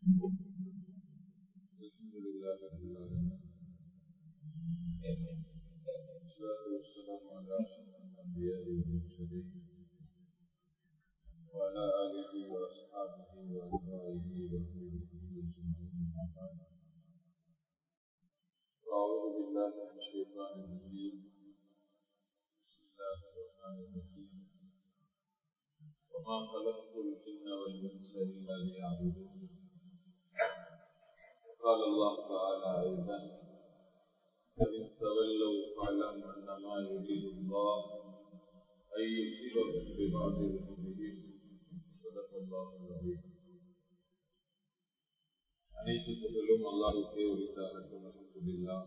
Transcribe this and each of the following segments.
الحمد لله رب العالمين والصلاة والسلام على أشرف الأنبياء والمرسلين وعلى آله وأصحابه وأتباعه وأهل أجمعين أما بعد أعوذ بالله من الشيطان الرجيم بسم الله الرحمن الرحيم وما خلقت الجن والإنس إلا ليعبدون قال الله تعالى أيضا فإن تولوا فاعلم أنما يريد الله أن يصيبكم ببعض ذنوبهم صدق الله العظيم அனைத்து புகழும் அல்லாஹுக்கே உரித்தாகட்டும் அல்ஹம்துலில்லாஹ்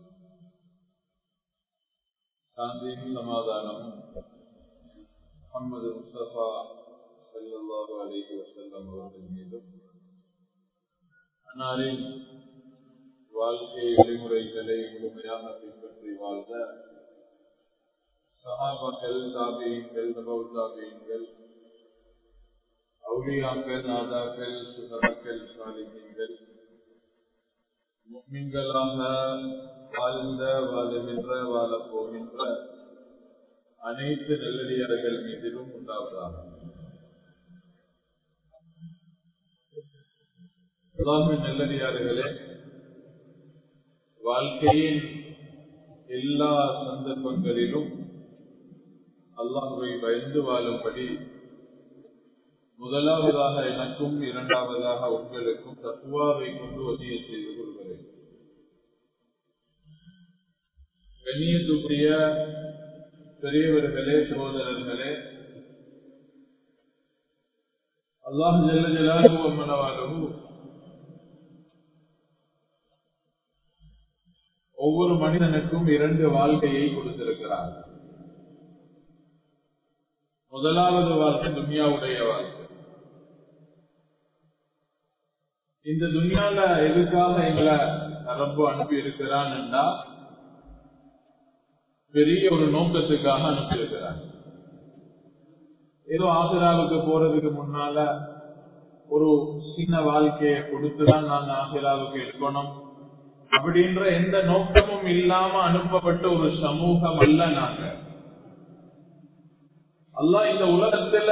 சாந்தியும் சமாதானமும் முகமது முஸ்தபா ஸல்லல்லாஹு அலைஹி வஸல்லம் அவர்கள் மீதும் அன்னாரின் வாழ்க்கை வழிமுறைகளை முழுமையாக பின்பற்றி வாழ்ந்த சஹாபாக்கள் தாபியங்கள் நபல் தாபியங்கள் அவுலியாக்கள் நாதாக்கள் சுகரக்கள் சாலிகள் முக்மின்களாக வாழ்ந்த வாழுகின்ற வாழப் போகின்ற அனைத்து நல்லடியார்கள் மீதிலும் உண்டாவதாக நல்லடியார்களே வாழ்க்கையின் எல்லா சந்தர்ப்பங்களிலும் அல்லாஹுவை பயந்து வாழும்படி முதலாவதாக எனக்கும் இரண்டாவதாக உங்களுக்கும் தத்துவாவை கொண்டு வசிய செய்து கொள்கிறேன் கண்ணியத்துக்குரிய பெரியவர்களே சகோதரர்களே அல்லாஹ் ஜல்ல ஜலாலுவ மனவாகவும் ஒவ்வொரு மனிதனுக்கும் இரண்டு வாழ்க்கையை கொடுத்திருக்கிறார் முதலாவது வாழ்க்கை துன்யாவுடைய வாழ்க்கை இந்த துன்யால எதுக்காக எங்களை ரப்பு அனுப்பி இருக்கிறான் என்றா பெரிய ஒரு நோக்கத்துக்காக அனுப்பி இருக்கிறான் ஏதோ ஆசிராவுக்கு போறதுக்கு முன்னால ஒரு சின்ன வாழ்க்கையை கொடுத்துதான் நாங்க ஆசிராவுக்கு இருக்கணும் அப்படின்ற எந்த நோக்கமும் இல்லாம அனுப்பப்பட்ட ஒரு சமூகம் அல்ல நாங்க அல்லா இந்த உலகத்துல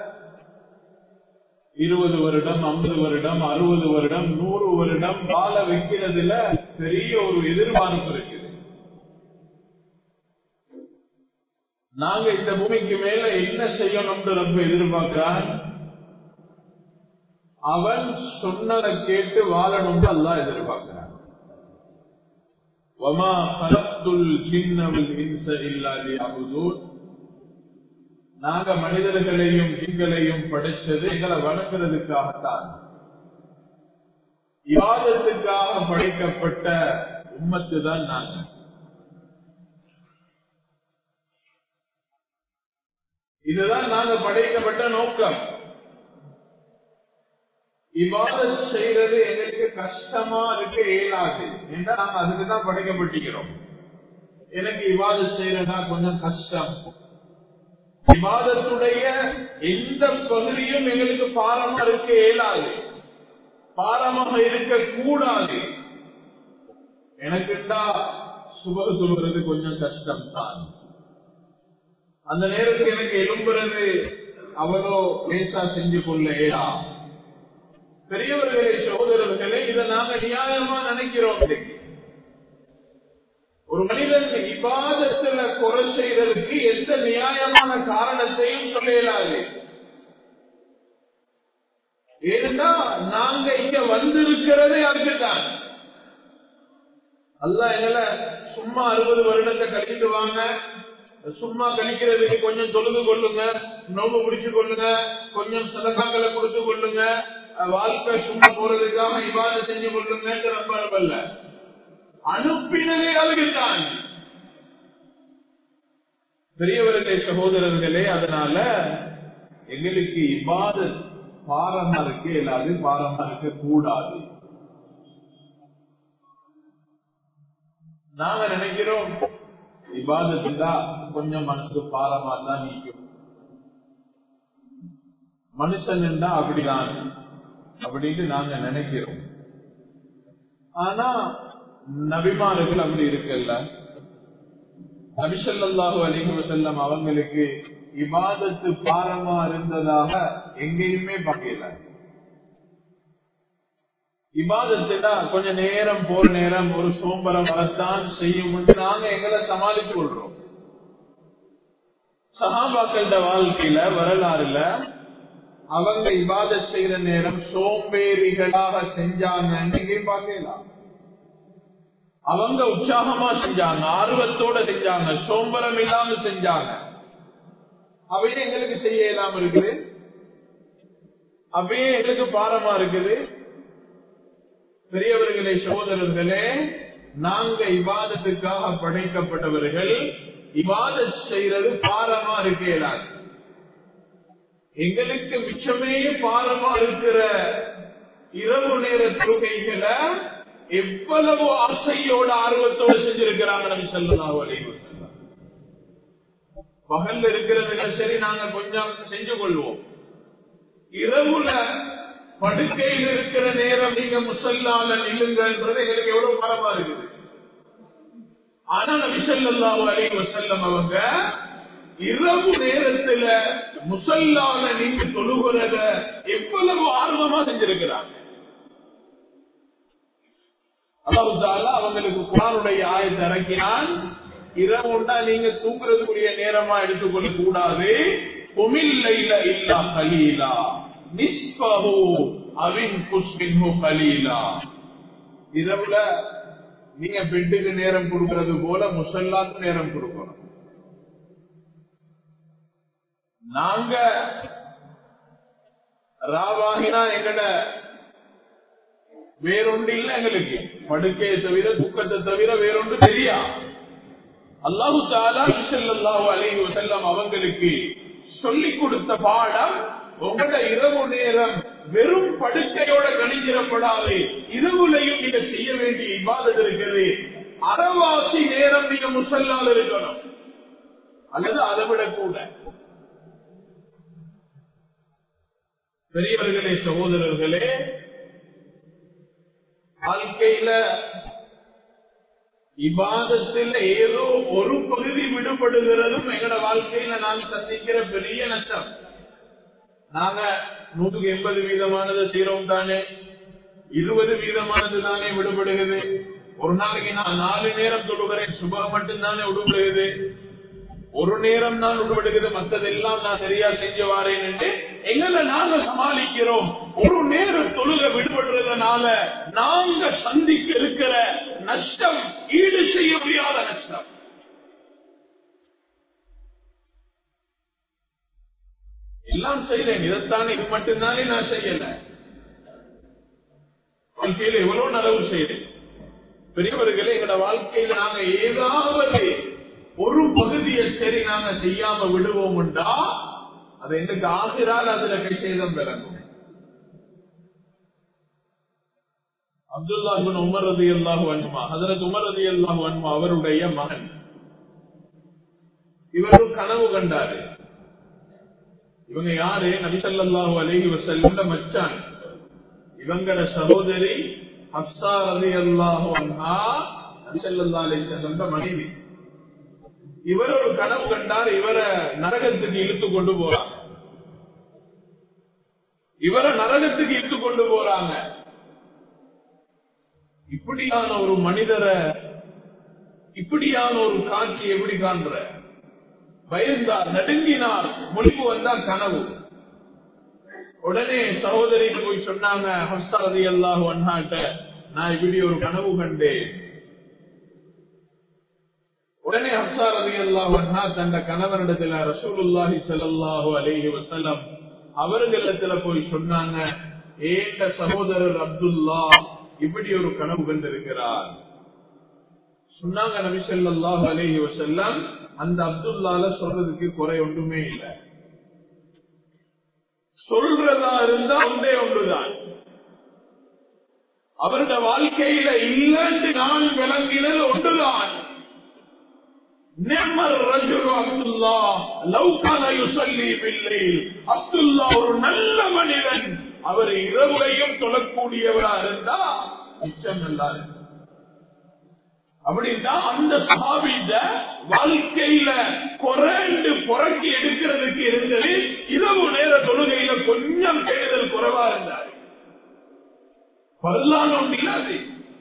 இருபது வருடம் ஐம்பது வருடம் அறுபது வருடம் நூறு வருடம் வாழ வைக்கிறதுல பெரிய ஒரு எதிர்பார்ப்பு இருக்குது நாங்க இந்த பூமிக்கு மேல என்ன செய்யணும்னு ரொம்ப எதிர்பார்க்கிறான் அவன் சொன்னதை கேட்டு வாழணும்னு அல்லா எதிர்பார்க்கிறான் وما خلقت الجن والانس الا ليعبدون நாங்க மனிதர்களையும் ஜிங்களையும் படைச்சது எங்களை வணங்குறதுக்காகத்தான் விவாதத்துக்காக படைக்கப்பட்ட உம்மத்து தான் நாங்க இதுதான் நாங்க படைக்கப்பட்ட நோக்கம் இவ்வாறு செய்யறது எங்களுக்கு கஷ்டமா இருக்க இயலாது என்றா நாங்க அதுக்குதான் படைக்கப்பட்டிருக்கிறோம் எனக்கு இவ்வாறு செய்யறதா கொஞ்சம் கஷ்டம் விவாதத்துடைய எந்த பகுதியும் எங்களுக்கு பாரமா இருக்க இயலாது பாரமாக இருக்க கூடாது எனக்குண்டா சுப சொல்றது கொஞ்சம் கஷ்டம் தான் அந்த நேரத்தில் எனக்கு எலும்புறது அவ்வளோ லேசா செஞ்சு கொள்ள இயலா பெரியவர்களே சகோதரர்களே இதை நாங்க நியாயமா நினைக்கிறோம் ஒரு மனிதன் இபாதத்துல குறை செய்யறதுக்கு எந்த நியாயமான காரணத்தையும் சொல்ல இயலாது ஏன்னா நாங்க இங்க வந்திருக்கிறதே அதுக்குதான் அல்ல எங்களை சும்மா அறுபது வருடத்தை கழித்து வாங்க சும்மா கழிக்கிறதுக்கு கொஞ்சம் தொழுது கொள்ளுங்க நோம்பு முடிச்சு கொள்ளுங்க கொஞ்சம் சதகாக்களை கொடுத்து கொள்ளுங்க வாழ்க்கை சும்மா போறதுக்காக இவ்வாறு செஞ்சு கொள்ளுங்க ரொம்ப அல்ல அனுப்பினதே அதுக்குத்தான் பெரியவர்களே சகோதரர்களே அதனால எங்களுக்கு இவ்வாறு பாரமா இருக்கு இல்லாது பாரமா இருக்க கூடாது நாங்க நினைக்கிறோம் இபாதத்துண்டா கொஞ்சம் மனசு பாரமா தான் நீக்கும் மனுஷன் அப்படிதான் அப்படின்னு நாங்க நினைக்கிறோம் ஆனா நபிமார்கள் அப்படி இருக்கல்ல நபிசல்லாஹு அலிஹி வசல்லம் அவங்களுக்கு இபாதத்து பாரமா இருந்ததாக எங்கேயுமே பார்க்கல இபாதத்துனா கொஞ்ச நேரம் போற நேரம் ஒரு சோம்பரம் வரத்தான் செய்யும் நாங்க எங்களை சமாளித்து கொள்றோம் சகாபாக்கள வாழ்க்கையில வரலாறுல அவங்க இபாதத் செய்யற நேரம் சோம்பேறிகளாக செஞ்சாங்கன்னு எங்கேயும் பார்க்கலாம் அவங்க உற்சாகமா செஞ்சாங்க ஆர்வத்தோட செஞ்சாங்க சோம்பரம் இல்லாம செஞ்சாங்க அவையே எங்களுக்கு செய்ய இல்லாம இருக்குது அவையே எங்களுக்கு பாரமா இருக்குது பெரியவர்களே சகோதரர்களே நாங்க இவாதத்துக்காக படைக்கப்பட்டவர்கள் இவாத செய்யறது பாரமா இருக்கேதான் எங்களுக்கு மிச்சமே பாரமா இருக்கிற இரவு நேர தொழுகைகளை எவ்வளவு ஆசையோட ஆர்வத்தோடு செஞ்சிருக்கிறாங்க நம்ம செல்லலாம் வழிவு பகல்ல இருக்கிறதுல சரி நாங்க கொஞ்சம் செஞ்சு கொள்வோம் இரவுல படுக்கையில் இருக்கிற நேரம் நீங்க முசல்லால நில்லுங்கன்றது எங்களுக்கு எவ்வளவு மரமா இருக்குது ஆனா நபி ஸல்லல்லாஹு அலைஹி வஸல்லம் அவங்க இரவு நேரத்துல முசல்லால நின்று தொழுகிறத எவ்வளவு ஆர்வமா செஞ்சிருக்கிறாங்க அல்லாஹ் அவங்களுக்கு குரானுடைய ஆயத்தை இறக்கினான் இரவு உண்டா நீங்க தூங்குறதுக்குரிய நேரமா எடுத்துக்கொள்ள கூடாது உமில்லைல இல்லா கலீலா நிஸ்பஹு அவின் குஸ்மின்ஹு கலீலா இரவுல நீங்க பெட்டுக்கு நேரம் கொடுக்கறது போல முசல்லாக்கு நேரம் கொடுக்கணும் நாங்க ராவாகினா எங்கட வேறொன்று இல்ல எங்களுக்கு படுக்கையை தவிர துக்கத்தை தவிர வேறொன்று தெரியா அல்லாஹு தாலா இசல்லாஹு அலைஹி வஸல்லம் அவங்களுக்கு சொல்லிக் கொடுத்த பாடம் உங்களோட இரவு நேரம் வெறும் படுக்கையோட கணிஞ்சிடப்படாது இரவுலையும் நீங்க செய்ய வேண்டிய இபாதத் இருக்குது அறவாசி நேரம் நீங்க முசல்லால் இருக்கணும் அல்லது அதை விட கூட பெரியவர்களே சகோதரர்களே வாழ்க்கையில இபாதத்தில் ஏதோ ஒரு பகுதி விடுபடுகிறதும் எங்கட வாழ்க்கையில நான் சந்திக்கிற பெரிய நஷ்டம் நாங்க நூற்றுக்கு எண்பது வீதமானது செய்யறோம் தானே இருபது வீதமானது தானே விடுபடுகிறது ஒரு நாளைக்கு நான் நாலு நேரம் தொழுகிறேன் சுபகம் மட்டும்தானே விடுபடுகிறது ஒரு நேரம் தான் விடுபடுகிறது மற்றதெல்லாம் நான் சரியா செஞ்சு வாரேன் என்று எங்களை நாங்க சமாளிக்கிறோம் ஒரு நேரம் தொழுக விடுபடுறதுனால நாங்க சந்திக்க இருக்கிற நஷ்டம் ஈடு செய்ய முடியாத நஷ்டம் எல்லாம் செய்யறேன் இதைத்தான் இது மட்டும்தானே நான் செய்யல வாழ்க்கையில எவ்வளவு நலவு செய்யறேன் பெரியவர்களே எங்களோட வாழ்க்கையில நாங்க ஏதாவது ஒரு பகுதியை சரி நாங்க செய்யாம விடுவோம்டா அது எனக்கு ஆகிறால் அதுல கை சேதம் விளங்கும் அப்துல்லா உமர் ரதி அல்லாஹு அன்மா ஹசரத் உமர் ரதி அல்லாஹு அன்மா அவருடைய மகன் இவர் கனவு கண்டாரு இவங்க யாரு நபிசல்லாஹு அலஹி வசல்ல மச்சான் இவங்கட சகோதரி ஹப்சா ரதி அல்லாஹு அண்ணா நபிசல்லா அலி செல்ல மனைவி இவர் ஒரு கனவு கண்டார் இவரை நரகத்துக்கு இழுத்து கொண்டு போறாங்க இவரை நரகத்துக்கு இழுத்து கொண்டு போறாங்க இப்படியான ஒரு மனிதரை இப்படியான ஒரு காட்சி எப்படி காண்ற பயந்தார் நடுங்கினார் முடிவு வந்தா கனவு உடனே சகோதரிக்கு போய் சொன்னாங்க ஹம்சாரதி அல்லாஹ் அண்ணாட்ட நான் இப்படி ஒரு கனவு கண்டேன் உடனே ஹம்சாரதி அல்லாஹ் அண்ணா தந்த கணவனிடத்துல ரசூலுல்லாஹி ஸல்லல்லாஹு அலைஹி வஸல்லம் அவர்களிடத்துல போய் சொன்னாங்க ஏண்ட சகோதரர் அப்துல்லா இப்படி ஒரு கனவு கண்டிருக்கிறார் சொன்னாங்க நபி ஸல்லல்லாஹு அலைஹி வஸல்லம் அந்த அப்துல்லால சொல்றதுக்கு குறை ஒன்றுமே இல்லை சொல்றதா இருந்தா ஒன்றே ஒன்றுதான் அவருடைய வாழ்க்கையில இல்லைன்னு நான் விளங்கினது ஒன்றுதான் அப்துல்லா ஒரு நல்ல மனிதன் அவர் இரவுலையும் தொழக்கூடியவரா இருந்தா மிச்சம் நல்லா இருக்கு அப்படின்னா அந்த சஹாபித வாழ்க்கையில குறைந்து புறக்கி எடுக்கிறதுக்கு இருந்தது இரவு நேர தொழுகையில கொஞ்சம் தேடுதல் குறைவா இருந்தார் பரலான ஒன்று இல்லாது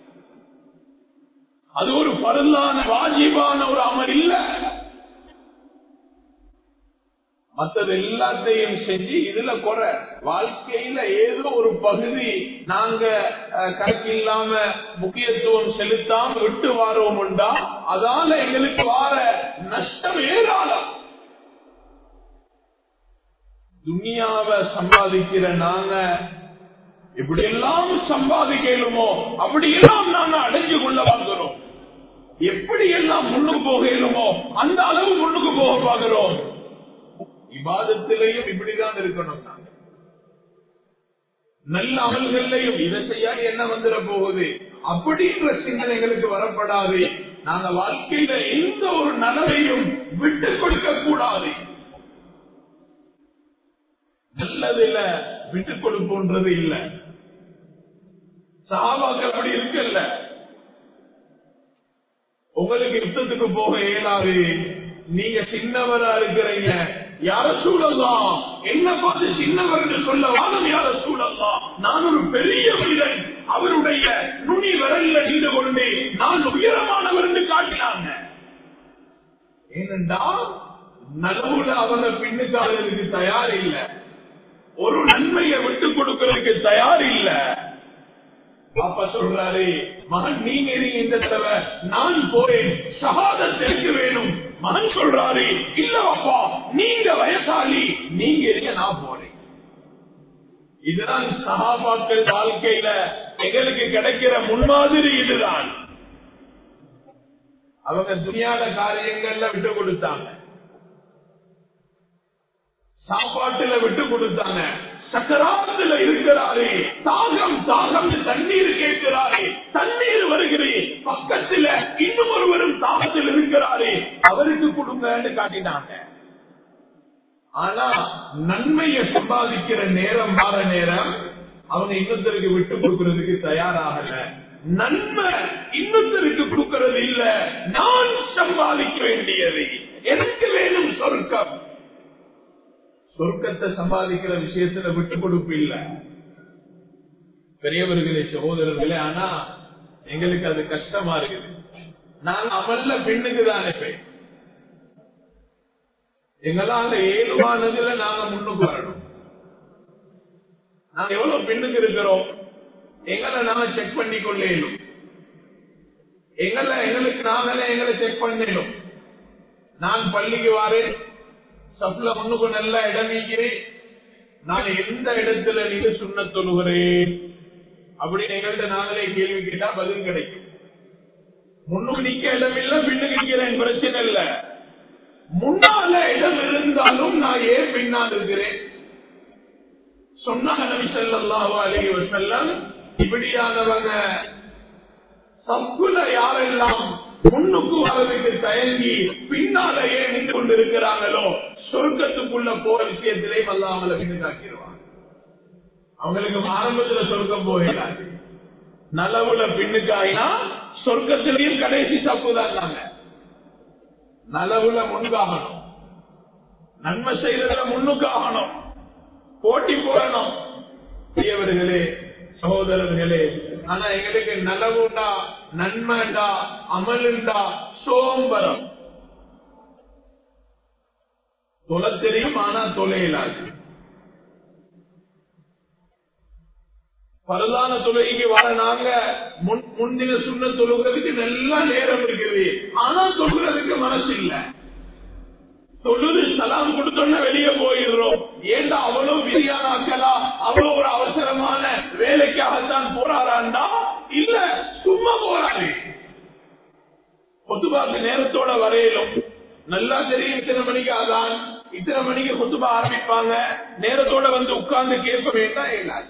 அது ஒரு பரலான வாஜிபான ஒரு அமல் இல்ல மற்றது எல்லாத்தையும் செஞ்சு இதுல குறை வாழ்க்கையில ஏதோ ஒரு பகுதி நாங்க கணக்கு இல்லாம முக்கியத்துவம் செலுத்தாம விட்டு வாரோம் உண்டா அதால எங்களுக்கு வார நஷ்டம் ஏராளம் துனியாவை சம்பாதிக்கிற நாங்க எப்படியெல்லாம் சம்பாதிக்கலுமோ அப்படியெல்லாம் நாங்க அடைஞ்சு கொள்ள பார்க்கிறோம் எப்படி எல்லாம் முன்னுக்கு போக இயலுமோ அந்த அளவு முன்னுக்கு போக பார்க்கிறோம் விவாதத்திலையும் இப்படிதான் இருக்கணும் நாங்க நல்ல அமல்கள்லையும் இதை செய்ய என்ன வந்துட போகுது அப்படின்ற சிந்தனைகளுக்கு வரப்படாது நாங்க வாழ்க்கையில எந்த ஒரு நலவையும் விட்டு கொடுக்க கூடாது நல்லதுல விட்டு கொடுப்போன்றது இல்ல சாபாக்கள் அப்படி இருக்குல்ல உங்களுக்கு யுத்தத்துக்கு போக இயலாது நீங்க சின்னவரா இருக்கிறீங்க யார சூழலாம் என்ன பார்த்து சின்னவர் சொல்ல வாதம் யார சூழலாம் நான் ஒரு பெரிய மனிதன் அவருடைய நுனி விரல்ல நின்று கொண்டு நான் உயரமானவர் என்று காட்டினாங்க ஏனென்றா நடுவுல அவங்க பின்னுக்காரர்களுக்கு தயார் இல்லை ஒரு நன்மையை விட்டு கொடுக்கறதுக்கு தயார் இல்ல பாப்பா சொல்றாரு மகன் நீங்க இருங்க இந்த தடவை நான் போறேன் சகாதத் எனக்கு வேணும் மகன் சொல்றாரு இல்ல அப்பா நீங்க வயசாளி நீங்க இருங்க நான் போறேன் இதுதான் சகாபாக்கள் வாழ்க்கையில எங்களுக்கு கிடைக்கிற முன்மாதிரி இதுதான் அவங்க துணியாத காரியங்கள்ல விட்டு கொடுத்தாங்க சாப்பாட்டுல விட்டு கொடுத்தாங்க சக்கராத்துல இருக்கிறாரு தாகம் தாகம் தண்ணீர் கேட்கிறாரு தண்ணீர் வருகிறேன் பக்கத்துல இன்னும் ஒருவரும் தாகத்தில் இருக்கிறாரு அவருக்கு கொடுங்கன்னு காட்டினாங்க ஆனா நன்மையை சம்பாதிக்கிற நேரம் மாற நேரம் அவங்க இன்னொருத்தருக்கு விட்டு கொடுக்கறதுக்கு தயாராகல நன்மை இன்னொருத்தருக்கு கொடுக்கறது இல்ல நான் சம்பாதிக்க வேண்டியது எனக்கு வேணும் சொர்க்கம் சொர்க்கத்தை சம்பாதிக்கிற விஷயத்துல விட்டு கொடுப்பு இல்ல பெரியவர்களே சகோதரர்களே ஆனா எங்களுக்கு அது கஷ்டமா இருக்குது நான் அமல்ல பெண்ணுக்கு தான் அனுப்பேன் எங்களால ஏழுவானதுல நாங்க முன்னுக்கு வரணும் நாங்க எவ்வளவு பெண்ணுக்கு இருக்கிறோம் எங்களை நாம செக் பண்ணி கொள்ளேனும் எங்களை எங்களுக்கு நாங்களே எங்களை செக் பண்ணணும் நான் பள்ளிக்கு வாரேன் சப்ல முன்னுக்கு நல்ல இடம் நீக்கிறேன் நான் எந்த இடத்துல நீங்க சுண்ண தொழுகிறேன் அப்படின்னு எங்கள்கிட்ட நாங்களே கேள்வி கேட்டா பதில் கிடைக்கும் முன்னுக்கு நிக்க இடம் இல்ல பின்னுக்கு நிக்கிறேன் பிரச்சனை இல்ல முன்னால இடம் இருந்தாலும் நான் ஏன் பின்னால் இருக்கிறேன் சொன்னாங்க நபி ஸல்லல்லாஹு அலைஹி வஸல்லம் இப்படியானவங்க சப்புல யாரெல்லாம் முன்னுக்கு வரதுக்கு தயங்கி பின்னாலேயே நின்று கொண்டிருக்கிறாங்களோ சொர்க்கத்துக்குள்ள போற விஷயத்திலே வல்ல அவங்களை பின்னுக்காக்கிடுவாங்க அவங்களுக்கு ஆரம்பத்துல சொர்க்கம் போயிடாது நலவுல பின்னுக்காயினா சொர்க்கத்திலையும் கடைசி சப்பு தான் நாங்க நலவுல முன்காகணும் நன்மை செய்யறதுல முன்னுக்காகணும் போட்டி போடணும் பெரியவர்களே சகோதரர்களே ஆனா எங்களுக்கு நலவுண்டா நன்மைண்டா அமலுண்டா சோம்பரம் தொலை தெரியும் ஆனா தொலையிலாது பரதான தொழுகைக்கு வர நாங்க முன்- முன்தின சுண்ண தொழுகிறதுக்கு நல்ல நேரம் இருக்குது ஆனா தொழுகிறதுக்கு மனசு இல்ல தொழுது சலாம் கொடுத்தோன்னா வெளியே போயிடுறோம் ஏண்டா அவ்வளவு பிரியாணாக்களா அவ்வளவு ஒரு அவசரமான வேலைக்காகத்தான் போறாராண்டா இல்ல சும்மா போறாரு கொத்துபாக்கு நேரத்தோட வரையிலும் நல்லா தெரியும் இத்தனை மணிக்கு அதான் இத்தனை மணிக்கு கொத்துபா ஆரம்பிப்பாங்க நேரத்தோட வந்து உட்கார்ந்து கேட்க வேண்டாம் இயலாது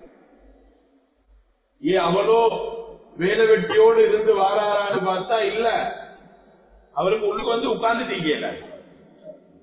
ஏன் அவளோ வேலை வெட்டியோடு இருந்து வாராரான்னு பார்த்தா இல்ல அவருக்கு உள்ளுக்கு வந்து உட்கார்ந்துட்டீங்கல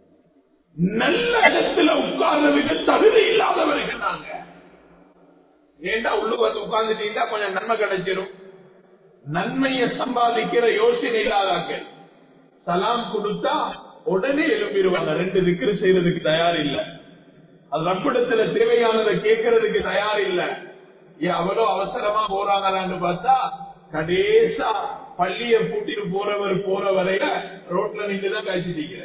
நல்ல இடத்துல உட்கார்றதுக்கு தகுதி இல்லாதவர்கள் நாங்க ஏண்டா உள்ளுக்கு வந்து உட்கார்ந்துட்டீங்கன்னா கொஞ்சம் நன்மை கிடைச்சிரும் நன்மையை சம்பாதிக்கிற யோசனை இல்லாதாக்கள் சலாம் கொடுத்தா உடனே எழுப்பிடுவாங்க ரெண்டு திக்ரு செய்யறதுக்கு தயார் இல்ல அது ரப்பிடத்துல தேவையானதை கேட்கறதுக்கு தயார் இல்ல ஏன் அவ்வளோ அவசரமா போறாங்களான்னு பார்த்தா கடைசா பள்ளிய பூட்டிட்டு போறவர் போற வரையில ரோட்ல நின்றுதான் காய்ச்சிட்டீங்க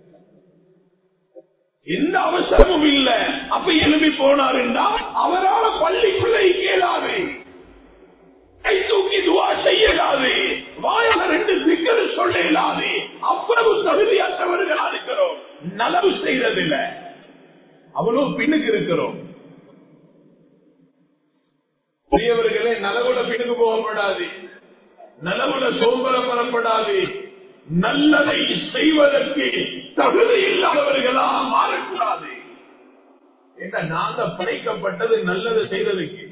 எந்த அவசரமும் இல்ல அப்ப எழுப்பி போனாருண்டா அவரால் பள்ளிக்குள்ள இயலாது கை தூக்கி துவா செய்யலாது வாயால ரெண்டு சிக்கல் சொல்ல இயலாது அவ்வளவு தகுதியற்றவர்களா இருக்கிறோம் நலவு செய்யறதில்ல அவ்வளவு பின்னுக்கு இருக்கிறோம் பெரியவர்களே நலவுல பின்னுக்கு போகப்படாது நலவுல சோம்பரப்படப்படாது நல்லதை செய்வதற்கு தகுதி இல்லாதவர்களா மாறக்கூடாது என்ற நாங்க படைக்கப்பட்டது நல்லது செய்வதற்கு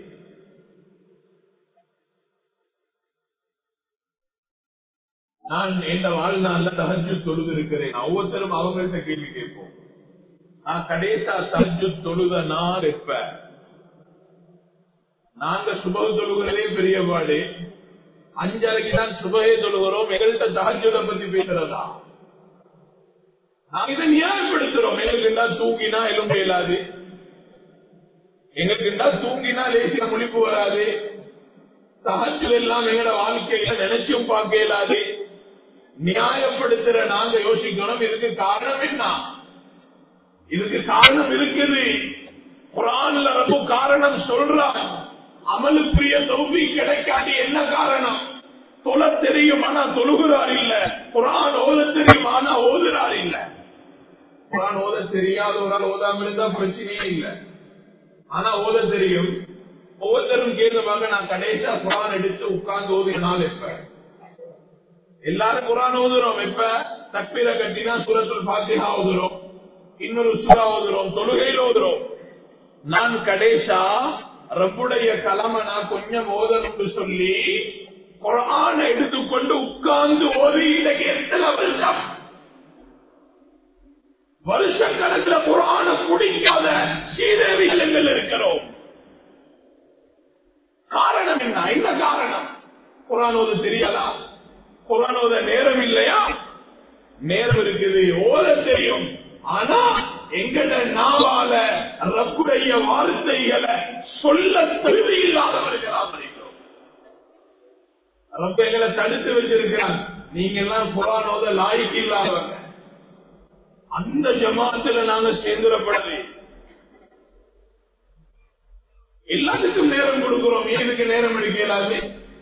நான் எந்த வாழ்நாள்ல தகஜு தொழுது இருக்கிறேன் ஒவ்வொருத்தரும் அவங்கள்ட்ட கேள்வி கேட்போம் நான் கடைசா தகஜு தொழுத நாள் எப்ப நாங்க சுப தொழுகிறதே பெரிய பாடு அஞ்சரைக்கு தான் சுபகை தொழுகிறோம் எங்கள்கிட்ட தகஜத்தை பத்தி பேசுறதா நாங்க இதை நியாயப்படுத்துறோம் எங்களுக்குண்டா தூங்கினா எலும்பு இயலாது எங்களுக்குண்டா தூங்கினா லேசிய முழிப்பு வராது தகஜல் எல்லாம் எங்களோட வாழ்க்கையில நினைச்சும் பார்க்க இயலாது நியாயப்படுத்துற நாங்க யோசிக்கணும் இதுக்கு காரணம் என்ன இதுக்கு காரணம் இருக்குது குரான்ல ரொம்ப காரணம் சொல்றான் அமலுக்குரிய தொகுதி கிடைக்காது என்ன காரணம் தொலை தெரியும் ஆனா தொழுகிறார் இல்ல குரான் ஓத தெரியும் ஆனா ஓதுறார் இல்ல குரான் ஓத தெரியாத ஒரு ஆள் ஓதாம இருந்தா பிரச்சனையே இல்ல ஆனா ஓத தெரியும் ஒவ்வொருத்தரும் கேட்குவாங்க நான் கடைசியா குரான் எடுத்து உட்கார்ந்து ஓதினால் எப்ப எல்லாரும் குரான் ஓதுறோம் எப்ப தக்பீர கட்டினா சூரத்துல் பாத்தியா ஓதுறோம் இன்னொரு சுரா ஓதுறோம் தொழுகையில் ஓதுறோம் நான் கடைசா ரப்புடைய கலமை நான் கொஞ்சம் ஓதணும்னு சொல்லி குரான எடுத்துக்கொண்டு உட்கார்ந்து ஓதி இன்னைக்கு எத்தனை வருஷம் வருஷ கணக்கில் குரான பிடிக்காத சீதேவிகள் இருக்கிறோம் காரணம் என்ன என்ன காரணம் குரான் ஓத தெரியாதா குரான் ஓத நேரம் இல்லையா நேரம் இருக்குது ஓத தெரியும் ஆனா எங்கட நாவால ரப்புடைய வார்த்தைகளை சொல்ல தகுதி இல்லாதவர்களாக இருக்கிறோம் ரப்ப எங்களை தடுத்து வச்சிருக்கிறான் நீங்க எல்லாம் குரானோத லாய்க்கு இல்லாதவங்க அந்த ஜமாத்துல நாங்க சேர்ந்துடப்படவே எல்லாத்துக்கும் நேரம் கொடுக்கிறோம் ஏதுக்கு நேரம் எடுக்க இயலாது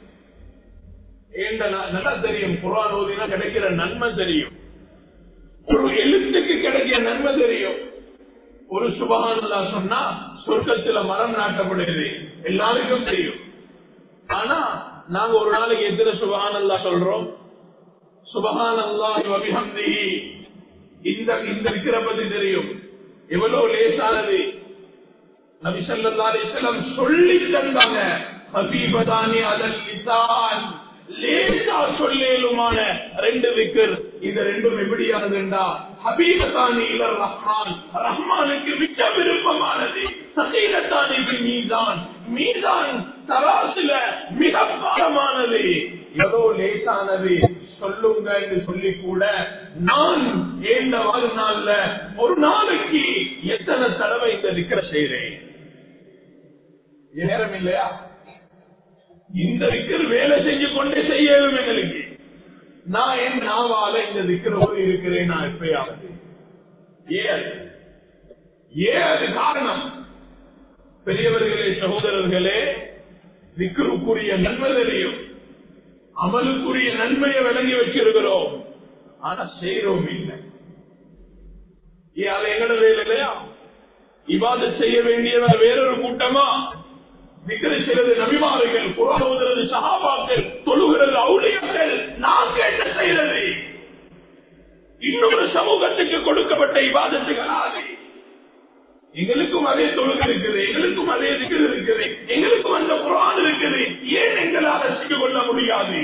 ஏண்ட நல்லா தெரியும் குரான் ஓதினா கிடைக்கிற நன்மை தெரியும் ஒரு எழுத்துக்கு கிடைக்கிற நன்மை தெரியும் ஒரு சுபகானல்லா சொன்னா சொர்க்கத்துல மரம் நாட்டப்படுகிறது எல்லாருக்கும் தெரியும் ஆனா நாங்க ஒரு நாளைக்கு எத்தனை சுபகானல்லா சொல்றோம் சுபகானல்லா அபிஹம்தி இந்த இந்த இருக்கிற பத்தி தெரியும் எவ்வளவு லேசானது நபி சல்லா அலிஸ்லம் சொல்லி தந்தாங்க ஹபீபதானி அதன் லிசான் லேசா சொல்லேலுமான ரெண்டு விக்கர் இந்த ரெண்டும் எப்படியானதுண்டா ஹபீபத்தானி இலர் ரஹ்மான் ரஹ்மானுக்கு மிச்ச விருப்பமானது சகைலத்தானி மீதான் மீதான் தராசுல மிக பாரமானது ஏதோ லேசானது சொல்லுங்க என்று சொல்லி கூட நான் ஏண்ட வாழ்நாள்ல ஒரு நாளைக்கு எத்தனை தடவை இந்த விக்கிர செய்றேன் நேரம் இல்லையா இந்த விக்கர் வேலை செஞ்சு கொண்டே செய்யணும் எங்களுக்கு நான் என் நாவால இந்த விக்கிரோடு இருக்கிறேன் நான் எப்பயாவது ஏன் ஏன் அது காரணம் பெரியவர்களே சகோதரர்களே விக்கருக்குரிய நன்மை தெரியும் அமலுக்குரிய நன்மையை விளங்கி வச்சிருக்கிறோம் ஆனா செய்யறோம் இல்லை ஏன் அது எங்கட வேலை இல்லையா இவாத செய்ய வேண்டியவர் வேறொரு கூட்டமா விக்கிர செய்வது நபிமார்கள் புறோதுறது சகாபாக்கள் தொழுகிறது அவுளியர்கள் நாங்க என்ன செய்யறது இன்னொரு சமூகத்துக்கு கொடுக்கப்பட்ட இவாதத்துகளாது எங்களுக்கும் அதே தொழுகை இருக்குது எங்களுக்கும் அதே திகழ் இருக்குது எங்களுக்கும் அந்த குரான் இருக்குது ஏன் எங்களால் செய்து கொள்ள முடியாது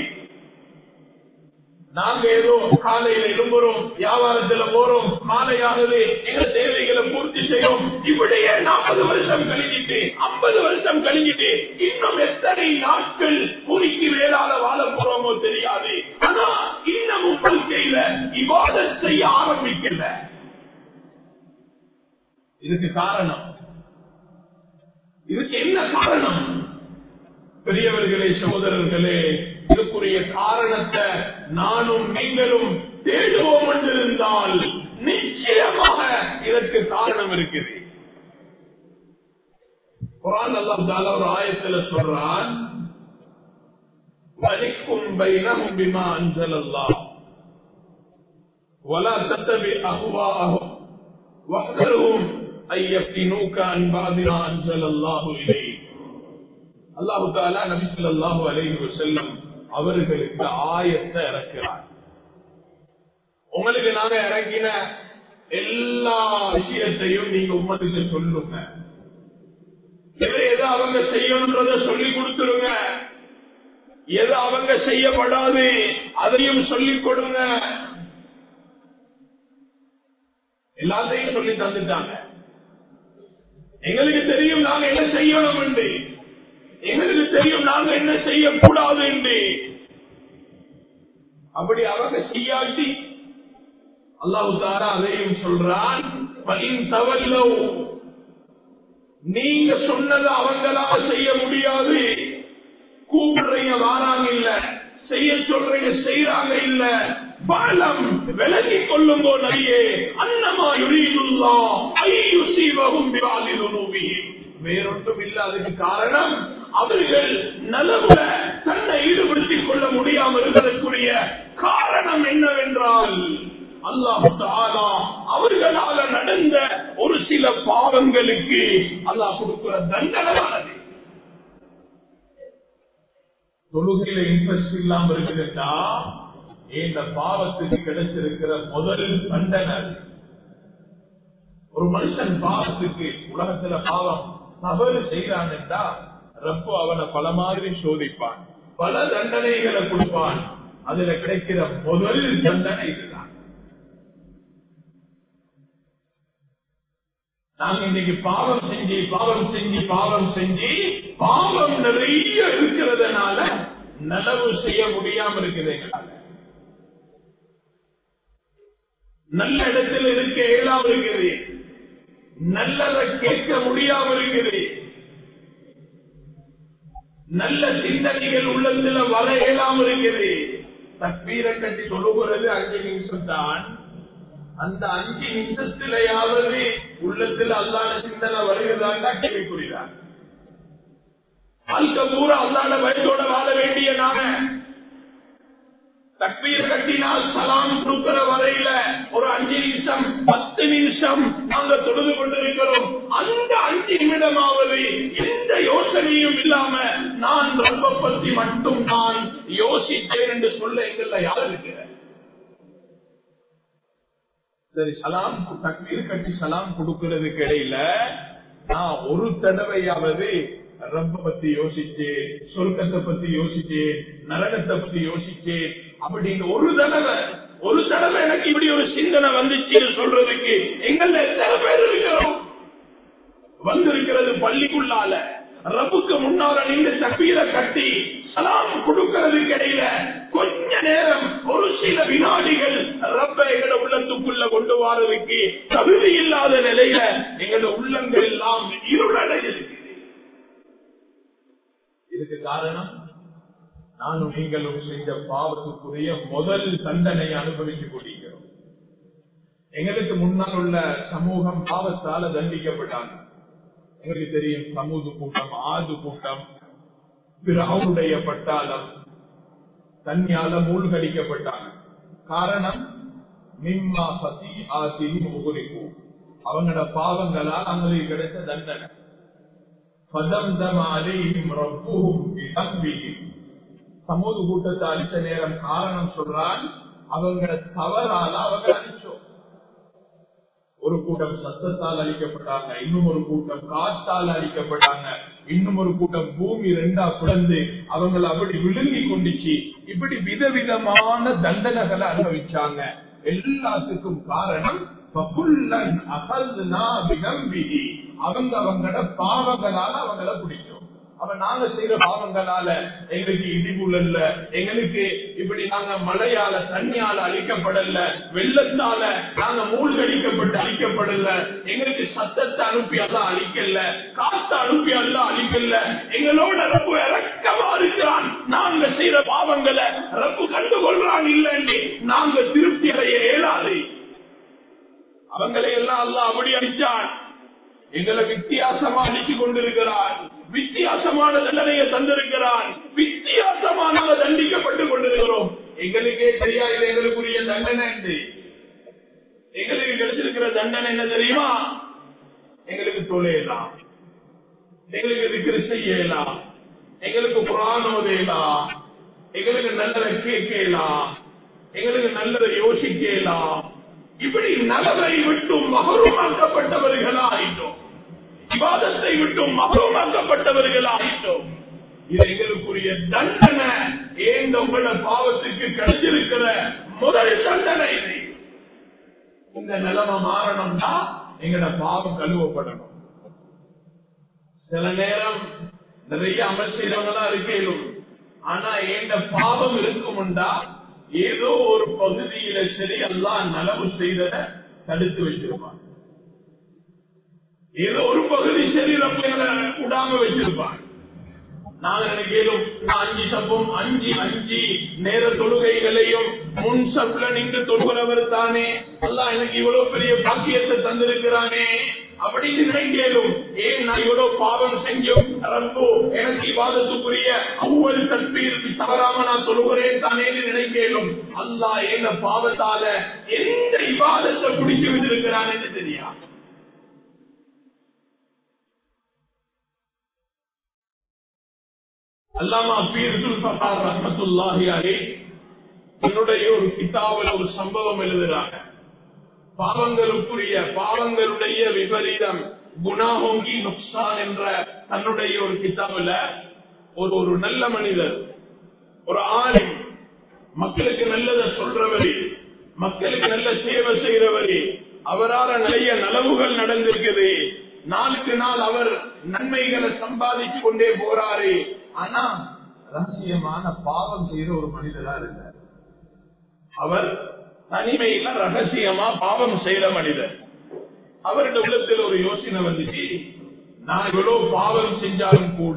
நாங்க ஏதோ காலையில எழும்புறோம் வியாபாரத்துல போறோம் மாலையாகவே எங்க தேவைகளை பூர்த்தி செய்யும் இப்படியே நாற்பது வருஷம் கழிஞ்சிட்டு ஐம்பது வருஷம் கழிஞ்சிட்டு இன்னும் எத்தனை நாட்கள் குறிக்கு மேலால வாழ போறோமோ தெரியாது ஆனா இன்னமும் வாழ்க்கையில இவாத செய்ய ஆரம்பிக்கல இதுக்கு காரணம் இதுக்கு என்ன காரணம் பெரியவர்களே சகோதரர்களே இதுக்குரிய காரணத்தை நானும் நீங்களும் தேடுவோம் என்றிருந்தால் நிச்சயமாக இதற்கு காரணம் இருக்குது குரான் அல்லாஹ் தாலா ஒரு ஆயத்துல சொல்றான் வலிக்கும் பைனஹும் பிமா அன்சலல்லாஹ் ولا تتبع أهواءهم واحذرهم أن يفتنوك عن بعض ما أنزل الله إليك அல்லாஹு தாலா நபி ஸல்லல்லாஹு அலைஹி வஸல்லம் அவர்களுக்கு ஆயத்தை இறக்கிறார் உங்களுக்கு நாங்க இறக்கின எல்லா விஷயத்தையும் நீங்க உம்மத்துக்கு சொல்லுங்க எதை எதை அவங்க செய்யணுன்றத சொல்லி கொடுத்துருங்க எது அவங்க செய்யப்படாது அதையும் சொல்லிக் கொடுங்க எல்லாத்தையும் சொல்லி தந்துட்டாங்க எங்களுக்கு தெரியும் நாங்க என்ன செய்யணும் என்று எங்களுக்கு தெரியும் நாங்க என்ன செய்யக்கூடாது என்று அப்படி அவங்க செய்யாட்டி அல்லாஹு தாரா அதையும் சொல்றான் "வஇன் தவல்லவ்" நீங்க சொன்னதை அவங்களால செய்ய முடியாது கூப்பிடுறீங்க வாராங்க இல்ல செய்ய சொல்றீங்க செய்யறாங்க இல்ல பாலம் விலகி கொள்ளும் நபியே அன்னமா யுரீதுல்லா ஐயுசீவகும் பிவாலிதுனூபிஹிம் வேறொன்றும் இல்ல அதுக்கு காரணம் அவர்கள் நலவுல தன்னை ஈடுபடுத்திக் கொள்ள முடியாமல் இருப்பதற்குரிய காரணம் என்னவென்றால் அல்லாஹு தஆலா அவர்களால நடந்த ஒரு சில பாவங்களுக்கு அல்லாஹ் கொடுக்கிற தண்டனையானது தொழுகையில இன்ட்ரெஸ்ட் இல்லாம இருக்குதுன்னா இந்த பாவத்துக்கு கிடைச்சிருக்கிற முதல் தண்டனை ஒரு மனுஷன் பாவத்துக்கு உலகத்துல பாவம் தவறு செய்யறான்டா ரப்ப அவனை பல மாதிரி சோதிப்பான் பல தண்டனைகளை கொடுப்பான் அதுல கிடைக்கிற முதல் தண்டனை இதுதான் நாங்க இன்னைக்கு பாவம் செஞ்சு பாவம் செஞ்சு பாவம் செஞ்சு பாவம் நிறைய இருக்கிறதுனால நலவு செய்ய முடியாம இருக்குது எங்களால நல்ல இடத்துல இருக்க இயலாம இருக்குது நல்லதை கேட்க முடியாம இருக்குது நல்ல சிந்தனைகள் உள்ளத்துல வர இயலாம இருக்குது தக்பீரை கட்டி சொல்லுகிறது அஞ்சு நிமிஷம் தான் அந்த அஞ்சு நிமிஷத்திலேயாவது உள்ளத்தில் அல்லாத சிந்தனை வருகிறதா கேள்விக்குறிதான் வாழ்க்கை பூரா அல்லாத வயதோட வாழ வேண்டிய நாங்க தக்பீர் கட்டினால் சலாம் கொடுக்கிற வரையில ஒரு அஞ்சு நிமிஷம் பத்து நிமிஷம் நாங்க தொழுது கொண்டிருக்கிறோம் அந்த அஞ்சு நிமிடமாவது எந்த யோசனையும் இல்லாம நான் ரொம்ப பத்தி மட்டும் நான் யோசித்தேன் என்று சொல்ல எங்கள்ல யார் இருக்கிறேன் சரி சலாம் தக்பீர் கட்டி சலாம் கொடுக்கிறதுக்கு இடையில நான் ஒரு தடவையாவது ரப்ப பத்தி யோசிச்சேன் சொர்க்கத்தை பத்தி யோசிச்சேன் நரகத்தை பத்தி யோசிச்சேன் அப்படின்னு ஒரு தடவை ஒரு தடவை எனக்கு இப்படி ஒரு சிந்தனை வந்துச்சுன்னு சொல்றதுக்கு எங்கள்ல எத்தனை பேர் இருக்கிறோம் வந்திருக்கிறது பள்ளிக்குள்ளால ரப்புக்கு முன்னால நின்று தப்பீரை கட்டி சலாம் கொடுக்கிறதுக்கு இடையில கொஞ்ச நேரம் ஒரு சில வினாடிகள் ரப்ப எங்களோட உள்ளத்துக்குள்ள கொண்டு வாரதுக்கு தகுதி இல்லாத நிலையில எங்களோட உள்ளங்கள் எல்லாம் இருளடைகிறது இதுக்கு காரணம் நானும் நீங்களும் செஞ்ச பாவத்துக்குரிய முதல் தண்டனையை அனுபவித்துக் கொண்டிருக்கிறோம் எங்களுக்கு முன்னால் உள்ள சமூகம் பாவத்தால தண்டிக்கப்பட்டாங்க எங்களுக்கு தெரியும் சமூக கூட்டம் ஆது கூட்டம் பிறவுடைய பட்டாளம் தன்னியால மூழ்கடிக்கப்பட்டாங்க காரணம் மிம்மா பசி ஆசிரி முகுரிக்கும் அவங்களோட பாவங்களால் அவங்களுக்கு கிடைத்த தண்டனை பதம் அலையும் ரப்புகும் பிதம்பியும் சமூக கூட்டத்தை அழிச்ச நேரம் காரணம் சொல்றான் அவங்க தவறால அவங்க அழிச்சோம் ஒரு கூட்டம் சத்தத்தால் அழிக்கப்பட்டாங்க இன்னும் ஒரு கூட்டம் காற்றால் அழிக்கப்பட்டாங்க இன்னும் ஒரு கூட்டம் பூமி ரெண்டா குழந்து அவங்களை அப்படி விழுங்கி கொண்டுச்சு இப்படி விதவிதமான தண்டனைகளை அனுபவிச்சாங்க எல்லாத்துக்கும் காரணம் ஃபகுல்லன் அகல்னா பிதம்பிஹி அவங்க அவங்களோட பாவங்களால அவங்கள பிடிக்கும் அப்ப நாங்க செய்யற பாவங்களால எங்களுக்கு இடிபுலல்ல எங்களுக்கு இப்படி நாங்க மழையால தண்ணியால அழிக்கப்படல வெள்ளத்தால நாங்க மூழ்கடிக்கப்பட்டு அழிக்கப்படல எங்களுக்கு சத்தத்தை அனுப்பி எல்லாம் அழிக்கல காத்து அனுப்பி எல்லாம் அழிக்கல எங்களோட ரப்பு இறக்கமா இருக்கிறான் நாங்க செய்யற பாவங்களை ரப்பு கண்டுகொள்றான் இல்லைன்னு நாங்க திருப்தி அடைய இயலாது அவங்களை எல்லாம் அல்ல அப்படி அடிச்சான் எங்களை வித்தியாசமா அடிச்சு கொண்டிருக்கிறான் வித்தியாசமான தண்டனையை தந்திருக்கிறான் வித்தியாசமாக தண்டிக்கப்பட்டு கொண்டிருக்கிறோம் எங்களுக்கே சரியா இது எங்களுக்குரிய தண்டனை என்று எங்களுக்கு கிடைச்சிருக்கிற தண்டனை என்ன தெரியுமா எங்களுக்கு தொழிலாம் எங்களுக்கு இருக்கிற செய்யலாம் எங்களுக்கு புறானோதேலாம் எங்களுக்கு நல்லதை கேட்கலாம் எங்களுக்கு நல்லதை யோசிக்கலாம் இப்படி நலவை விட்டும் மகரூமாக்கப்பட்டவர்களாயிட்டோம் விவாதத்தை விட்டும் மகரூமாக்கப்பட்டவர்களாயிட்டோம் இது எங்களுக்குரிய தண்டனை ஏன் உங்களோட பாவத்துக்கு கிடைச்சிருக்கிற முதல் தண்டனை இது இந்த நிலைமை மாறணும்னா எங்களோட பாவம் கழுவப்படணும் சில நேரம் நிறைய அமல் செய்யறவங்களா இருக்கலும் ஆனா எந்த பாவம் இருக்கும்டா ஏதோ ஒரு பகுதியில சரி எல்லாம் நலவு செய்தத தடுத்து வச்சிருப்பான் ஏதோ ஒரு பகுதி சரி நம்ம விடாம வச்சிருப்பான் நாங்க நினைக்கிறோம் அஞ்சு சப்பம் அஞ்சு அஞ்சு நேர தொழுகைகளையும் முன் சப்ல நின்று தொழுகிறவர் தானே அல்லா எனக்கு இவ்வளவு பெரிய பாக்கியத்தை தந்திருக்கிறானே அப்படின்னு நினைக்கிறோம் ஏன் நான் இவ்வளவு பாவம் செஞ்சோம் ரப்போ எனக்கு இவாதத்துக்குரிய அவ்வளவு தற்பீருக்கு தவறாம நான் தொழுகிறேன் தானேன்னு நினைக்கிறோம் அல்லா என்ன பாவத்தால எந்த இவாதத்தை பிடிச்சு வச்சிருக்கிறான்னு தெரியாது அல்லாமா பீர்துல் பகார் ரஹமத்துல்லாஹி அலே என்னுடைய ஒரு கிதாபில் ஒரு சம்பவம் எழுதுறாங்க பாவங்களுக்குரிய பாவங்களுடைய விபரீதம் குணாஹோங்கி நுக்சான் என்ற தன்னுடைய ஒரு கிதாபில் ஒரு ஒரு நல்ல மனிதர் ஒரு ஆணி மக்களுக்கு நல்லதை சொல்றவரே மக்களுக்கு நல்ல சேவை செய்யறவரே அவரால நிறைய நலவுகள் நடந்திருக்குது நாளுக்கு நாள் அவர் நன்மைகளை சம்பாதிச்சு கொண்டே போறாரு ஆனா ரகசியமான பாவம் செய்யற ஒரு மனிதரா இருந்தார் அவர் தனிமையில ரகசியமா பாவம் செய்யற மனிதர் அவருடைய உள்ளத்தில் ஒரு யோசனை வந்துச்சு நான் இவ்வளவு பாவம் செஞ்சாலும் கூட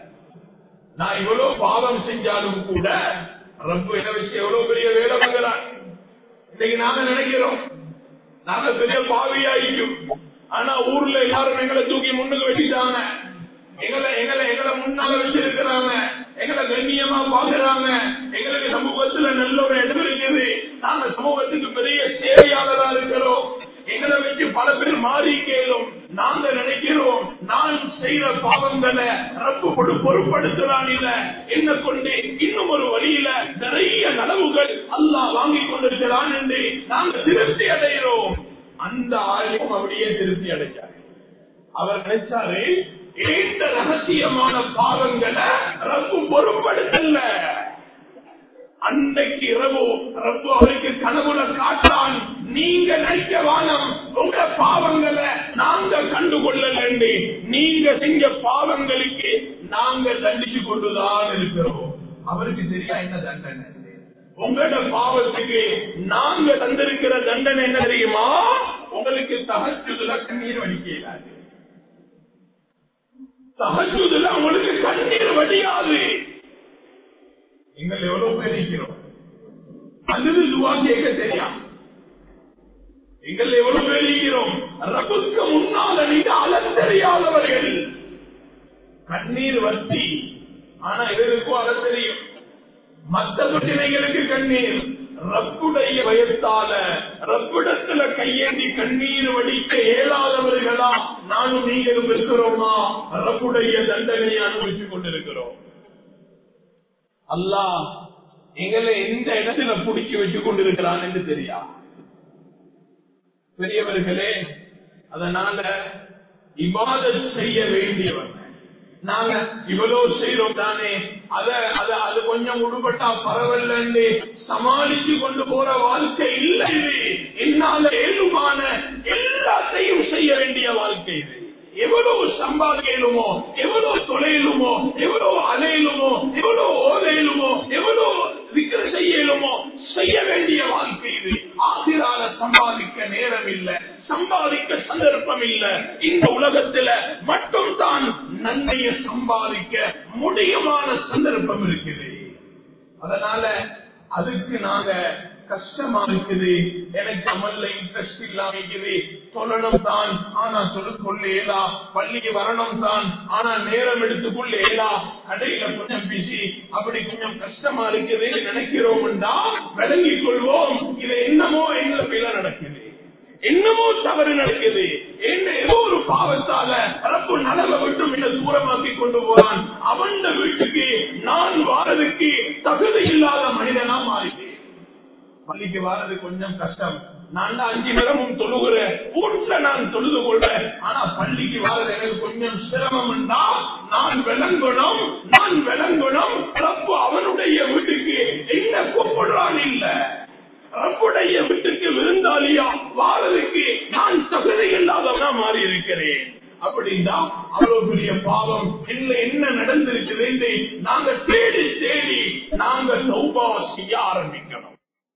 நான் இவ்வளவு பாவம் செஞ்சாலும் கூட ரப்பு என்ன வச்சு எவ்வளவு பெரிய வேலை வாங்குறான் இன்னைக்கு நாங்க நினைக்கிறோம் நாங்க பெரிய பாவியாயிக்கும் ஆனா ஊர்ல எல்லாரும் எங்களை தூக்கி முன்னுக்கு வச்சுட்டாங்க எங்களை எங்களை எங்களை முன்னால வச்சிருக்கிறாங்க எங்களை கண்ணியமா பாக்குறாங்க எங்களுக்கு சமூகத்துல நல்ல ஒரு இடம் இருக்குது நாங்க சமூகத்துக்கு பெரிய சேவையாளரா இருக்கிறோம் எங்களை வச்சு பல பேர் மாறி கேளும் நாங்க நினைக்கிறோம் நான் செய்த பாவங்களை ரப்பு கொடு பொருட்படுத்துறான் இல்ல என்ன கொண்டு இன்னும் ஒரு வழியில நிறைய நலவுகள் அல்லாஹ் வாங்கி கொண்டிருக்கிறான் என்று நாங்க திருப்தி அடைகிறோம் அந்த ஆளும் அப்படியே திருப்தி அடைஞ்சார் அவர் நினைச்சாரு இந்த ரகசியமான பாவங்களை ரப்பு பொருட்படுத்தல அன்றைக்கு இரவு ரப்பு அவருக்கு கனவுல காட்டான் நீங்க நினைக்க வானம் உங்க பாவங்களை நாங்க கண்டுகொள்ளல நீங்க செஞ்ச பாவங்களுக்கு நாங்க தண்டிச்சு கொண்டுதான் இருக்கிறோம் அவருக்கு தெரியா என்ன தண்டனை உங்களோட பாவத்துக்கு நாங்க தந்திருக்கிற தண்டனை என்ன தெரியுமா உங்களுக்கு தகச்சுதுல கண்ணீர் வடிக்கிறாரு தகச்சுதுல உங்களுக்கு கண்ணீர் வடியாது எங்கள் எவ்வளவு பேர் இருக்கிறோம் அல்லது துவா கேட்க தெரியா எங்கள் எவ்வளவு பேர் இருக்கிறோம் ரபுக்கு முன்னால நீங்க அல தெரியாதவர்கள் கண்ணீர் வத்தி ஆனா இவருக்கும் அல தெரியும் மற்ற பிரச்சனைகளுக்கு கண்ணீர் ரப்புடைய பயத்தால ரப்பிடத்துல கையேந்தி கண்ணீர் வடிக்க இயலாதவர்களா நானும் நீங்களும் இருக்கிறோமா ரப்புடைய தண்டனையை அனுபவித்துக் கொண்டிருக்கிறோம் அல்லாஹ் எங்களை எந்த இடத்துல புடிச்சு வச்சு கொண்டிருக்கிறான் என்று தெரியா பெரியவர்களே அதனால இபாதத் செய்ய வேண்டியவங்க நாங்க இவ்வளவு செய்யறோம் தானே அத அத அது கொஞ்சம் உடுபட்டா பரவாயில்ல சமாளிச்சு கொண்டு போற வாழ்க்கை இல்லை என்னால ஏழும் முடியுமான எல்லாத்தையும் செய்ய வேண்டிய வாழ்க்கை இது எவ்வளவு சம்பாதிக்கலுமோ எவ்வளவு தொலையிலுமோ எவ்வளவு அலையிலுமோ எவ்வளவு ஓதையிலுமோ எவ்வளவு விக்கிர செய்யலுமோ செய்ய வேண்டிய வாழ்க்கை இது ஆசிரால சம்பாதிக்க நேரம் இல்ல சம்பாதிக்க சந்தர்ப்பம் இல்ல இந்த உலகத்துல மட்டும் தான் நன்மையை சம்பாதிக்க முடியுமான சந்தர்ப்பம் இருக்குது அதனால அதுக்கு நாங்க கஷ்டமா இருக்குது எனக்கு அமல்ல இன்ட்ரெஸ்ட் இல்லாம இருக்குது சொல்லணும் தான் ஆனா சொல்லுக்கொள்ள ஏலா பள்ளிக்கு வரணும் தான் ஆனா நேரம் எடுத்துக்கொள்ள ஏலா கடையில கொஞ்சம் பிஸி அப்படி கொஞ்சம் கஷ்டமா இருக்குதுன்னு நினைக்கிறோம்டா விளங்கிக் கொள்வோம் இது என்னமோ எங்களை பிள்ளை நடக்குது என்னமோ தவறு நடக்குது என்ன ஏதோ ஒரு பாவத்தால ரப்பு நலவை விட்டு மிக தூரமாக்கி கொண்டு போறான் அவன் வீட்டுக்கு நான் வாரதுக்கு தகுதி இல்லாத மனிதனா மாறிட்டேன் பள்ளிக்கு வாரது கொஞ்சம் கஷ்டம் நான் தான் அஞ்சு நேரமும் தொழுகிறேன் வீட்டுல நான் தொழுது கொள்றேன் ஆனா பள்ளிக்கு வாரது எனக்கு கொஞ்சம் சிரமம் என்றா நான் விளங்கணும் நான் விளங்கணும் ரப்பு அவனுடைய வீட்டுக்கு என்ன கூப்பிடுறான் இல்ல ரப்புடைய வீட்டுக்கு விருந்தாளியா வாரதுக்கு நான் தகுதி இல்லாதவனா மாறி இருக்கிறேன் அப்படின்னா அவ்வளவு பெரிய பாவம் இல்ல என்ன நடந்திருக்குது நாங்க தேடி தேடி நாங்க சௌபாவ செய்ய ஆரம்பிக்கணும்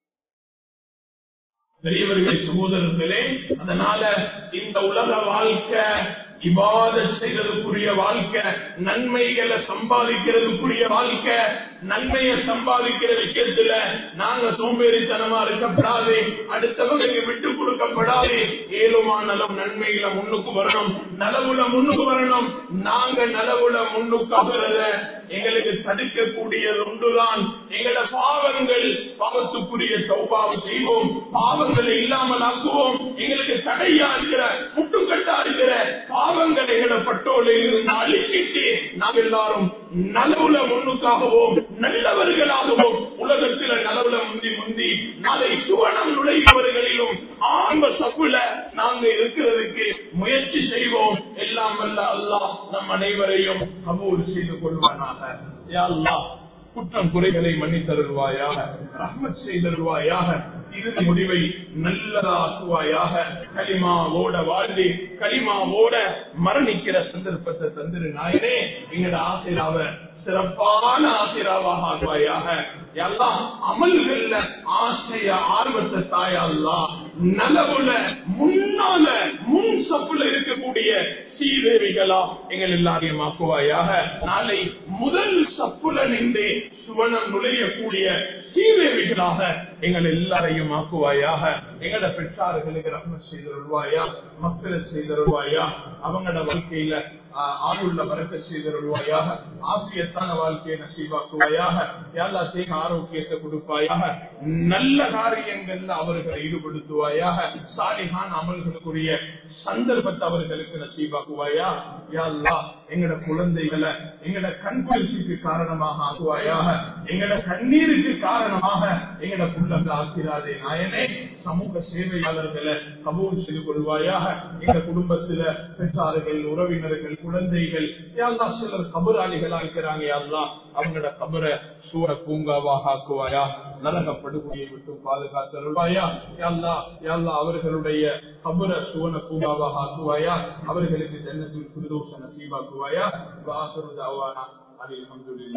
பெரியவர்களை சகோதரர்களே அதனால இந்த உலக வாழ்க்கை இவாத செய்வதற்குரிய வாழ்க்கை நன்மைகளை சம்பாதிக்கிறதுக்குரிய வாழ்க்கை நன்மையை சம்பாதிக்கிற விஷயத்துல நாங்க சோம்பேறித்தனமா இருக்கப்படாது அடுத்தவங்களுக்கு விட்டு கொடுக்கப்படாது ஏழுமானலும் நன்மையில முன்னுக்கு வரணும் நலவுல முன்னுக்கு வரணும் நாங்க நலவுல முன்னுக்கு ஆகிறத எங்களுக்கு தடுக்கக்கூடியது ஒன்றுதான் எங்களோட பாவங்கள் பாவத்துக்குரிய சௌபாவம் செய்வோம் பாவங்களை இல்லாமல் ஆக்குவோம் எங்களுக்கு தடையா இருக்கிற முட்டுக்கட்டா இருக்கிற பாவங்களை எங்களோட பட்டோலில் இருந்து அழிச்சிட்டு நாம் எல்லாரும் நலவுல முன்னுக்காகவும் நல்லவர்களாகவும் உலகத்தில நலவுல முந்தி முந்தி நாளை சுவனம் நுழைபவர்களிலும் ஆரம்ப சப்புல நாங்க இருக்கிறதுக்கு முயற்சி செய்வோம் எல்லாம் வல்ல அல்லாஹ் நம் அனைவரையும் கபூல் செய்து கொள்வானாக யா அல்லாஹ் குற்றம் குறைகளை மன்னித்தருள்வாயாக ரஹ்மத் செய்தருள்வாயாக இறுதி முடிவை நல்லதாக்குவாயாக களிமாவோட வாழ்ந்து களிமாவோட மரணிக்கிற சந்தர்ப்பத்தை தந்திரு நாயனே எங்கட ஆசிராவ சிறப்பான ஆசிராவாக ஆக்குவாயாக எல்லாம் அமல்கள்ல ஆசைய ஆர்வத்தை தாயல்லா நலவுல முன்னால முன் சப்புல இருக்கக்கூடிய சீதேவிகளா எங்கள் எல்லாரையும் ஆக்குவாயாக நாளை முதல் சப்புல நின்று சுவனம் நுழையக்கூடிய சீதேவிகளாக எங்கள் எல்லாரையும் ஆக்குவாயாக எங்களோட பெற்றார்களுக்கு ரத்ன செய்தருள்வாயா மக்களை செய்தருள்வாயா அவங்களோட வாழ்க்கையில ஆயுள்ள வரக்க செய்தருள்வாயாக ஆசியத்தான வாழ்க்கையை நசீவாக்குவாயாக எல்லா தேக ஆரோக்கியத்தை கொடுப்பாயாக நல்ல காரியங்கள்ல அவர்களை ஈடுபடுத்துவாயாக சாலிகான் அமல்களுக்குரிய சந்தர்ப்பத்தை அவர்களுக்கு நசீவாக்குவாயா யாழ்லா எங்கட குழந்தைகளை எங்கட கண் குளிர்ச்சிக்கு காரணமாக ஆக்குவாயாக எங்கட கண்ணீருக்கு காரணமாக எங்கட புள்ளங்க ஆக்கிறாதே நாயனே சமூக சேவையாளர்களை கபூல் செய்து கொள்வாயாக எங்க குடும்பத்துல பெற்றார்கள் உறவினர்கள் குழந்தைகள் யாழ்லா சிலர் கபராளிகளா இருக்கிறாங்க யாழ்லா அவங்களோட கபரை சூற பூங்காவாக ஆக்குவாயா நரகப்படுகொடியை விட்டு பாதுகாத்தருள்வாயா யாழ்லா யாழ்லா அவர்களுடைய கபர சுவன பூங்காவாக ஆக்குவாயா அவர்களுக்கு ஜன்னத்தில் குருதோஷ நசீபாக்குவாயா வாசரு தாவானா அலி அஹமதுல்லா